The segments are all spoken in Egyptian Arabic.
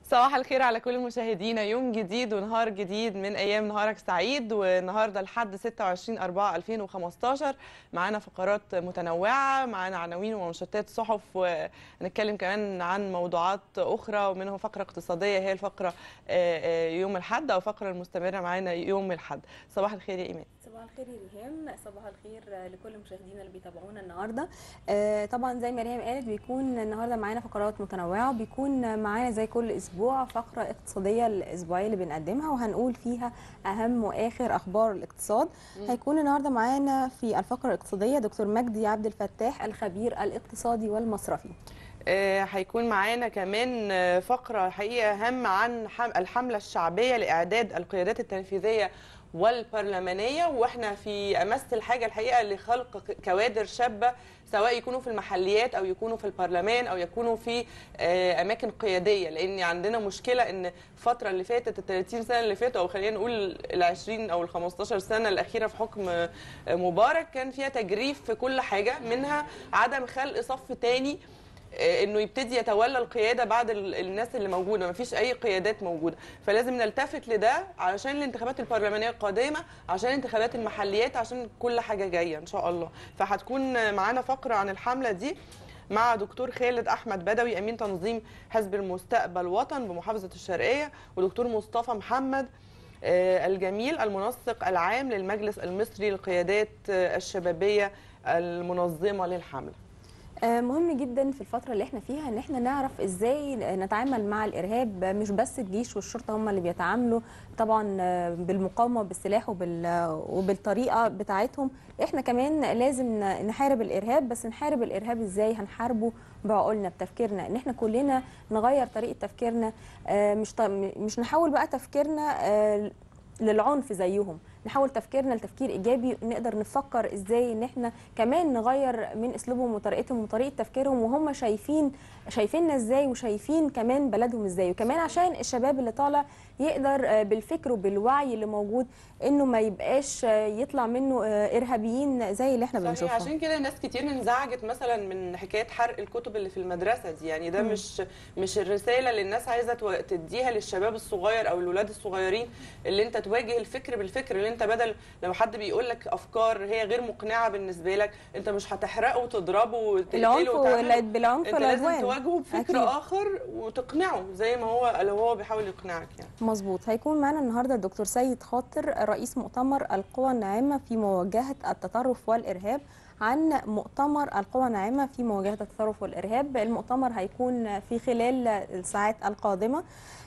صباح الخير على كل مشاهدينا يوم جديد ونهار جديد من ايام نهارك سعيد والنهارده لحد 26 4 2015 معانا فقرات متنوعه معانا عناوين ومنشطات صحف ونتكلم كمان عن موضوعات اخرى ومنهم فقره اقتصاديه هي الفقره آه، آه، يوم الاحد او فقره المستمره معانا يوم الاحد صباح الخير يا ايمان صباح الخير يا ريهام صباح الخير لكل مشاهدينا اللي بيتابعونا النهارده آه، طبعا زي ما ريهام قالت بيكون النهارده معانا فقرات متنوعه بيكون معانا زي كل اسبوع فقره اقتصاديه الاسبوعيه اللي بنقدمها وهنقول فيها اهم واخر اخبار الاقتصاد هيكون النهارده معانا في الفقره الاقتصاديه دكتور مجدي عبد الفتاح الخبير الاقتصادي والمصرفي آه، هيكون معانا كمان آه، فقرة حقيقة أهم عن حم- الحملة الشعبية لإعداد القيادات التنفيذية والبرلمانية وإحنا في أمس الحاجة الحقيقة لخلق ك- كوادر شابة سواء يكونوا في المحليات أو يكونوا في البرلمان أو يكونوا في آه، أماكن قيادية لأن عندنا مشكلة إن الفترة اللي فاتت ال 30 سنة اللي فاتوا أو خلينا نقول ال 20 أو ال 15 سنة الأخيرة في حكم آه، مبارك كان فيها تجريف في كل حاجة منها عدم خلق صف تاني آه، انه يبتدي يتولى القياده بعد ال- الناس اللي موجوده ما فيش اي قيادات موجوده فلازم نلتفت لده علشان الانتخابات البرلمانيه القادمه عشان انتخابات المحليات عشان كل حاجه جايه ان شاء الله فهتكون معانا فقره عن الحمله دي مع دكتور خالد احمد بدوي امين تنظيم حزب المستقبل وطن بمحافظه الشرقيه ودكتور مصطفى محمد آه، الجميل المنسق العام للمجلس المصري للقيادات آه، الشبابيه المنظمه للحمله آه، مهم جدا في الفترة اللي احنا فيها ان احنا نعرف ازاي نتعامل مع الارهاب مش بس الجيش والشرطة هم اللي بيتعاملوا طبعا آه، بالمقاومة بالسلاح وبال وبالطريقة بتاعتهم احنا كمان لازم نحارب الارهاب بس نحارب الارهاب ازاي هنحاربه بعقولنا بتفكيرنا ان احنا كلنا نغير طريقة تفكيرنا آه، مش ط- مش نحاول بقى تفكيرنا آه، للعنف زيهم نحاول تفكيرنا لتفكير ايجابي نقدر نفكر ازاي ان احنا كمان نغير من اسلوبهم وطريقتهم وطريقه تفكيرهم وهم شايفين شايفيننا ازاي وشايفين كمان بلدهم ازاي وكمان عشان الشباب اللي طالع يقدر آه، بالفكر وبالوعي اللي موجود انه ما يبقاش آه، يطلع منه آه، ارهابيين زي اللي احنا صحيح بنشوفهم عشان كده ناس كتير انزعجت مثلا من حكايه حرق الكتب اللي في المدرسه دي يعني ده مم. مش مش الرساله اللي الناس عايزه تو- تديها للشباب الصغير او الولاد الصغيرين اللي انت تواجه الفكر بالفكر اللي انت بدل لو حد بيقول لك افكار هي غير مقنعه بالنسبه لك انت مش هتحرقه وتضربه وتقتله العنف وتعمله. ولا- بالعنف انت لازم والعدوان تواجهه بفكر أكيد. اخر وتقنعه زي ما هو لو هو بيحاول يقنعك يعني مظبوط هيكون معنا النهارده الدكتور سيد خاطر رئيس مؤتمر القوى الناعمه في مواجهه التطرف والارهاب عن مؤتمر القوى الناعمه في مواجهه التطرف والارهاب المؤتمر هيكون في خلال الساعات القادمه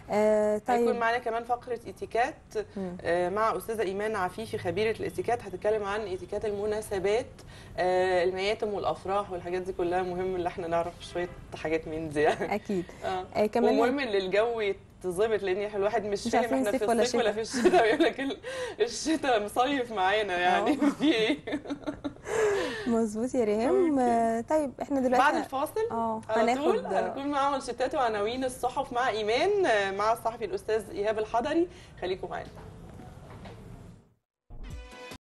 آه هيكون طيب معانا كمان فقره اتيكات مم. آه، مع استاذه ايمان عفيفي خبيره الاتيكات هتتكلم عن اتيكات المناسبات آه، المياتم والافراح والحاجات دي كلها مهم ان احنا نعرف شويه حاجات من دي يعني اكيد آه. آه كمان ومهم ان الجو يتظبط لان إحنا الواحد مش, مش فاهم عارفين احنا في صيف ولا الصيف ولا في الشتاء يقول لك ال- الشتاء مصيف معانا يعني في ايه مظبوط يا ريهام آه طيب احنا دلوقتي بعد الفاصل اه على طول هناخد هنكون مع منشطات وعناوين الصحف مع ايمان آه، مع الصحفي الاستاذ ايهاب الحضري خليكم معانا